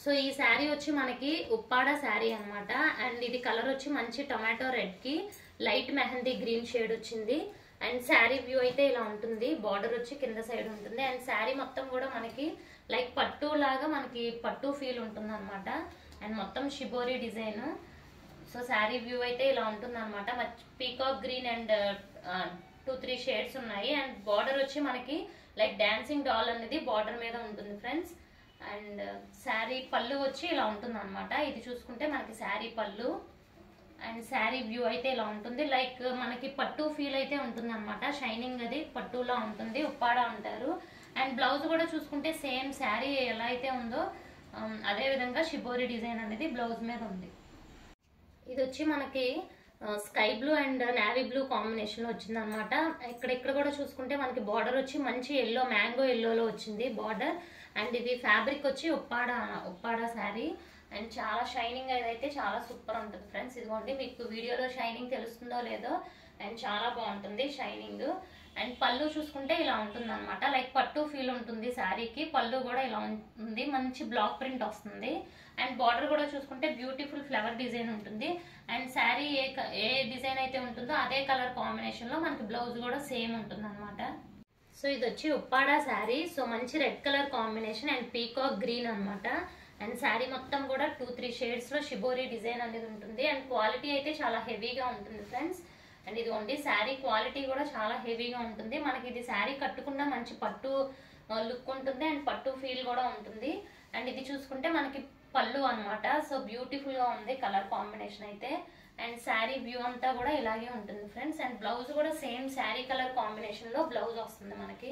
so ఈ శారీ వచ్చి మనకి ఉప్పాడ శారీ అన్నమాట అండ్ ఇది కలర్ వచ్చి మంచి టొమాటో రెడ్ కి లైట్ మెహందీ గ్రీన్ షేడ్ వచ్చింది అండ్ శారీ వ్యూ అయితే ఇలా ఉంటుంది బార్డర్ వచ్చి కింద సైడ్ ఉంటుంది అండ్ శారీ మొత్తం కూడా మనకి లైక్ పట్టు లాగా మనకి పట్టు ఫీల్ ఉంటుంది అనమాట అండ్ మొత్తం shibori design so sari view అయితే ఇలా ఉంటుంది అనమాట peacock green and two three shades ఉన్నాయి అండ్ బార్డర్ వచ్చి మనకి లైక్ డాన్సింగ్ డాల్ అనేది బార్డర్ మీద ఉంటుంది ఫ్రెండ్స్ అండ్ శారీ పళ్ళు వచ్చి ఇలా ఉంటుంది అనమాట ఇది చూసుకుంటే మనకి శారీ పళ్ళు అండ్ శారీ వ్యూ అయితే ఇలా ఉంటుంది లైక్ మనకి పట్టు ఫీల్ అయితే ఉంటుంది అనమాట షైనింగ్ అది పట్టులా ఉంటుంది ఉప్పాడ అంటారు అండ్ బ్లౌజ్ కూడా చూసుకుంటే సేమ్ శారీ ఎలా అయితే ఉందో um, అదే విధంగా షిబోరి డిజైన్ అనేది బ్లౌజ్ మీద ఉంది ఇది వచ్చి మనకి sky blue and navy blue combination లో వచ్చింది అనమాట ఇక్కడ ఇక్కడ కూడా చూసుకుంటే మనకి బార్డర్ వచ్చి మంచి ఎల్లో మ్యాంగో ఎల్లోలో వచ్చింది బార్డర్ అండ్ ఇది ఫ్యాబ్రిక్ వచ్చి ఉప్పాడ ఉప్పాడ శారీ అండ్ చాలా షైనింగ్ అయితే చాలా సూపర్ ఉంటుంది ఫ్రెండ్స్ ఇదిగోండి మీకు వీడియోలో షైనింగ్ తెలుస్తుందో లేదో అండ్ చాలా బాగుంటుంది షైనింగ్ అండ్ పళ్ళు చూసుకుంటే ఇలా ఉంటుంది అనమాట లైక్ పట్టు ఫీల్ ఉంటుంది శారీకి పళ్ళు కూడా ఇలా ఉంది మంచి బ్లాక్ ప్రింట్ వస్తుంది అండ్ బార్డర్ కూడా చూసుకుంటే బ్యూటిఫుల్ ఫ్లవర్ డిజైన్ ఉంటుంది అండ్ శారీ ఏ క- ఏ డిజైన్ అయితే ఉంటుందో అదే కలర్ కాంబినేషన్ లో మనకి బ్లౌజ్ కూడా సేమ్ ఉంటుంది అనమాట సో ఇది వచ్చి ఉప్పాడ శారీ సో మంచి red colour combination and peacock green అన్నమాట అండ్ శారీ మొత్తం కూడా టూ త్రీ షేడ్స్ లో షిబోరి డిజైన్ అనేది ఉంటుంది అండ్ క్వాలిటీ అయితే చాలా హెవీగా ఉంటుంది ఫ్రెండ్స్ అండ్ ఇది ఓన్లీ శారీ క్వాలిటీ కూడా చాలా హెవీగా ఉంటుంది మనకి ఇది శారీ కట్టుకున్న మంచి పట్టు లుక్ ఉంటుంది అండ్ పట్టు ఫీల్ కూడా ఉంటుంది అండ్ ఇది చూసుకుంటే మనకి పళ్ళు అన్నమాట సో బ్యూటిఫుల్ గా ఉంది కలర్ కాంబినేషన్ అయితే అండ్ శారీ వ్యూ అంతా కూడా ఇలాగే ఉంటుంది ఫ్రెండ్స్ అండ్ బ్లౌజ్ కూడా సేమ్ శారీ కలర్ కాంబినేషన్ లో బ్లౌజ్ వస్తుంది మనకి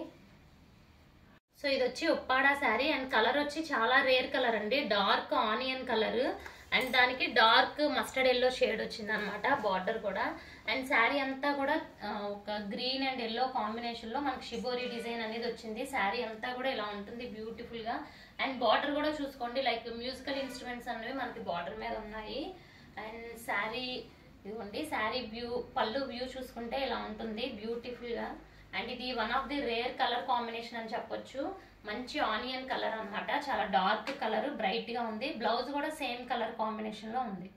సో ఇది వచ్చి ఉప్పాడ శారీ అండ్ కలర్ వచ్చి చాలా రేర్ కలర్ అండి డార్క్ ఆనియన్ కలర్ అండ్ దానికి డార్క్ మస్టర్డ్ ఎల్లో షేడ్ వచ్చింది అనమాట బార్డర్ కూడా అండ్ శారీ అంతా కూడా ఆ, ఒక గ్రీన్ అండ్ ఎల్లో కాంబినేషన్ లో మనకి షిబోరి డిజైన్ అనేది వచ్చింది శారీ అంతా కూడా ఇలా ఉంటుంది బ్యూటిఫుల్ గా అండ్ బార్డర్ కూడా చూసుకోండి లైక్ మ్యూజికల్ ఇన్స్ట్రుమెంట్స్ అనేవి మనకి బార్డర్ మీద ఉన్నాయి అండ్ శారీ ఇదిగోండి శారీ వ్యూ పళ్ళు వ్యూ చూసుకుంటే ఇలా ఉంటుంది బ్యూటిఫుల్ గా అండ్ ఇది one of the rare colour combination అని చెప్పొచ్చు మంచి ఆనియన్ కలర్ అన్నమాట చాలా డార్క్ కలర్ బ్రైట్ గా ఉంది బ్లౌజ్ కూడా సేమ్ కలర్ కాంబినేషన్ లో ఉంది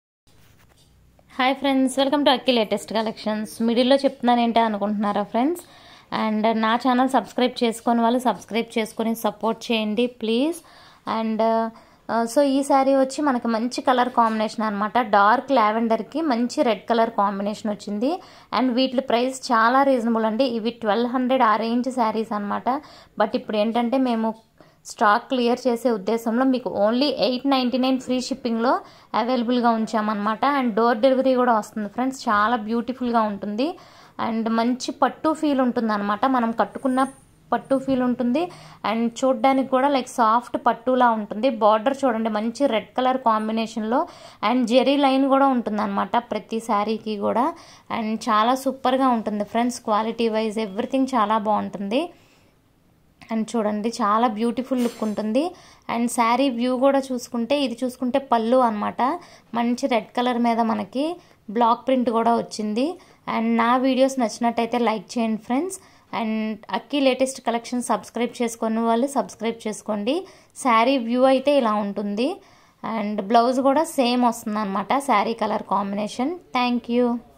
hi friends welcome to Akki latest collections మిడిల్లో చెప్తున్నాను ఏంటి అనుకుంటున్నారా ఫ్రెండ్స్ అండ్ నా ఛానల్ సబ్స్క్రైబ్ చేసుకొని వాళ్ళు సబ్స్క్రైబ్ చేసుకొని సపోర్ట్ చేయండి ప్లీజ్ అండ్ సో ఈ శారీ వచ్చి మనకి మంచి కలర్ కాంబినేషన్ అనమాట డార్క్ లావెండర్కి మంచి రెడ్ కలర్ కాంబినేషన్ వచ్చింది అండ్ వీటి ప్రైస్ చాలా రీజనబుల్ అండి ఇవి ట్వెల్వ్ హండ్రెడ్ ఆ రేంజ్ శారీస్ అనమాట బట్ ఇప్పుడు ఏంటంటే మేము స్టాక్ క్లియర్ చేసే ఉద్దేశంలో మీకు only eight ninety nine free షిప్పింగ్లో అవైలబుల్గా ఉంచామన్నమాట అండ్ డోర్ డెలివరీ కూడా వస్తుంది ఫ్రెండ్స్ చాలా బ్యూటిఫుల్గా ఉంటుంది అండ్ మంచి పట్టు ఫీల్ ఉంటుంది అనమాట మనం కట్టుకున్న పట్టు ఫీల్ ఉంటుంది అండ్ చూడడానికి కూడా లైక్ సాఫ్ట్ పట్టులా ఉంటుంది బార్డర్ చూడండి మంచి రెడ్ కలర్ కాంబినేషన్లో అండ్ జెరీ లైన్ కూడా ఉంటుంది అనమాట ప్రతి శారీకి కూడా అండ్ చాలా సూపర్గా ఉంటుంది ఫ్రెండ్స్ క్వాలిటీ వైజ్ ఎవ్రీథింగ్ చాలా బాగుంటుంది అండ్ చూడండి చాలా బ్యూటిఫుల్ లుక్ ఉంటుంది అండ్ శారీ వ్యూ కూడా చూసుకుంటే ఇది చూసుకుంటే పళ్ళు అనమాట మంచి రెడ్ కలర్ మీద మనకి బ్లాక్ ప్రింట్ కూడా వచ్చింది అండ్ నా వీడియోస్ నచ్చినట్టయితే లైక్ చేయండి friends and Akki latest collection subscribe చేసుకున్న వాళ్ళు సబ్స్క్రైబ్ చేసుకోండి శారీ వ్యూ అయితే ఇలా ఉంటుంది అండ్ బ్లౌజ్ కూడా సేమ్ వస్తుంది అనమాట sari colour combination thank you